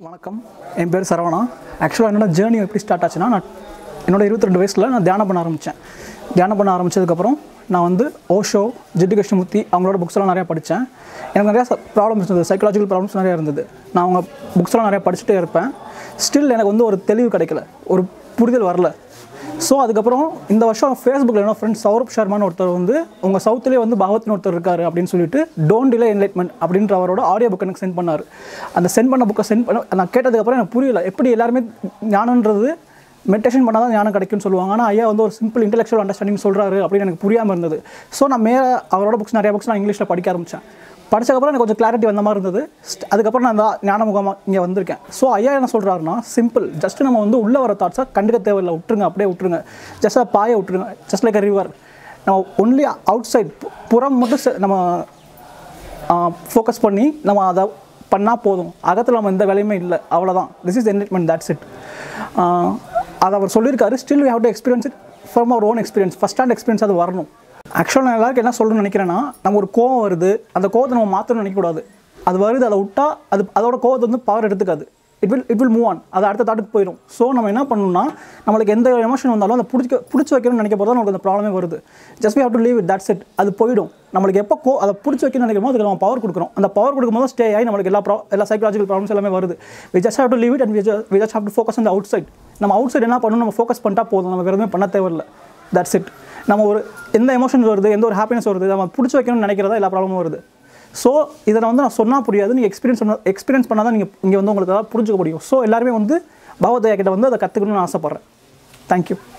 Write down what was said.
வணக்கம் என் பேர் சரவணா ஆக்சுவலாக என்னோட ஜேர்னி எப்படி ஸ்டார்ட் ஆச்சுன்னா நான் என்னோட இருபத்தி ரெண்டு வயசில் நான் தியானம் பண்ண ஆரம்பித்தேன் தியானம் பண்ண ஆரம்பித்ததுக்கப்புறம் நான் வந்து ஓஷோ ஜிட்டு கிருஷ்ணமூர்த்தி அவங்களோட புக்ஸ்லாம் நிறையா படித்தேன் எனக்கு நிறையா ப்ராப்ளம்ஸ் இருந்தது சைக்காலஜிக்கல் ப்ராப்ளம்ஸ் நிறையா இருந்தது நான் அவங்க புக்ஸ்லாம் நிறையா படிச்சுட்டே இருப்பேன் ஸ்டில் எனக்கு வந்து ஒரு தெளிவு கிடைக்கல ஒரு புரிதல் வரல ஸோ அதுக்கப்புறம் இந்த வருஷம் ஃபேஸ்புக்கில் என்னோட ஃப்ரெண்ட் சௌரப் சர்மான்னு ஒருத்தர் வந்து உங்கள் சவுத்துலேயே வந்து பகவத்னு ஒருத்தர் இருக்காரு அப்படின்னு சொல்லிட்டு டோன்ட் டிலே என்லைட்மெண்ட் அப்படின்ற அவரோட ஆடியோ புக் எனக்கு சென்ட் பண்ணார் அந்த சென்ட் பண்ண புக்கை சென்ட் பண்ண நான் கேட்டதுக்கப்புறம் எனக்கு புரியல எப்படி எல்லாருமே ஞானன்றது மெடிடேஷன் பண்ணால் தான் ஞானம் கிடைக்கும்னு சொல்லுவாங்க ஆனால் ஐயா வந்து ஒரு சிம்பிள் இன்டெலெக்சுவல் அண்டர்ஸ்டாண்டிங் சொல்கிறாரு அப்படின்னு எனக்கு புரியாமல் இருந்தது ஸோ நான் மேலே அவரோட புக்ஸ் நிறைய புக்ஸ் நான் இங்கிலீஷில் படிக்க ஆரம்பித்தேன் படிச்சதுக்கப்புறம் எனக்கு கொஞ்சம் கிளாரிட்டி வந்த மாதிரி இருந்தது St- அதுக்கப்புறம் நான் இந்த ஞான முகமாக இங்கே வந்திருக்கேன் ஸோ ஐயா என்ன சொல்கிறாருன்னா சிம்பிள் ஜஸ்ட் நம்ம வந்து உள்ளே வர தாட்ஸாக கண்டுக்க தேவையில்லை விட்டுருங்க அப்படியே விட்டுருங்க ஜஸ்ட் அதை பாய விட்டுருங்க ஜஸ்ட் லைக் அ ரிவர் நம்ம ஒன்லி அவுட் சைட் புறம் மட்டும் செ- நம்ம ஃபோக்கஸ் பண்ணி நம்ம அதை பண்ணால் போதும் அகத்தில் நம்ம எந்த வேலையுமே இல்லை அவ்வளோதான் this is enlightenment that's it அதை அவர் சொல்லியிருக்காரு still we have to experience it from our own experience first hand experience அது வரணும் ஆக்சுவலாக நான் எல்லாருக்கும் என்ன சொல்லணும்னு நினைக்கிறேன்னா நம்ம ஒரு கோவம் வருது அந்த கோவத்தை நம்ம மாற்றணும்னு நினைக்கக்கூடாது அது வருது அதை விட்டா அது அதோட கோவத்தை வந்து பவர் எடுத்துக்காது it will it will move on அது அடுத்த தாட்டுக்கு போயிடும் ஸோ நம்ம என்ன பண்ணணும்னா நம்மளுக்கு எந்த எமோஷன் வந்தாலும் அதை பிடிக்க பிடிச்சி வைக்கணும்னு நினைக்க போது நமக்கு அந்த ப்ராப்ளமே வருது just we have to leave it that's it அது போயிடும் நம்மளுக்கு எப்போ கோ அதை பிடிச்சி வைக்கணும்னு நினைக்கிறோமோ அதுக்கு நம்ம பவர் கொடுக்குறோம் அந்த பவர் கொடுக்கும்போது ஸ்டே ஆகி நம்மளுக்கு எல்லா ப்ரா எல்லா சைக்காலஜிக்கல் ப்ராப்ளம்ஸ் எல்லாமே வருது we just have to leave it and we just we just have to focus on the outside நம்ம அவுட் சைடு என்ன பண்ணணும் நம்ம ஃபோக்கஸ் பண்ணிட்டா போதும் நம்ம வேறு எதுவுமே பண்ண தேவையில்லை தட்ஸ் இட் நம்ம ஒரு எந்த எமோஷன்ஸ் வருது எந்த ஒரு ஹாப்பினஸ் வருது நம்ம பிடிச்சி வைக்கணும்னு நினைக்கிறதா எல்லா ப்ராப்ளமும் வருது ஸோ இதை வந்து நான் சொன்னால் புரியாது நீங்கள் எக்ஸ்பீரியன்ஸ் பண்ண எக்ஸ்பீரியன்ஸ் பண்ணால் தான் நீங்கள் இங்கே வந்து உங்களுக்கு அதாவது புரிஞ்சுக்க முடியும் ஸோ எல்லாருமே வந்து பகவதையா கிட்ட வந்து அதை கற்றுக்கணும்னு ஆசைப்பட்றேன் தேங்க்யூ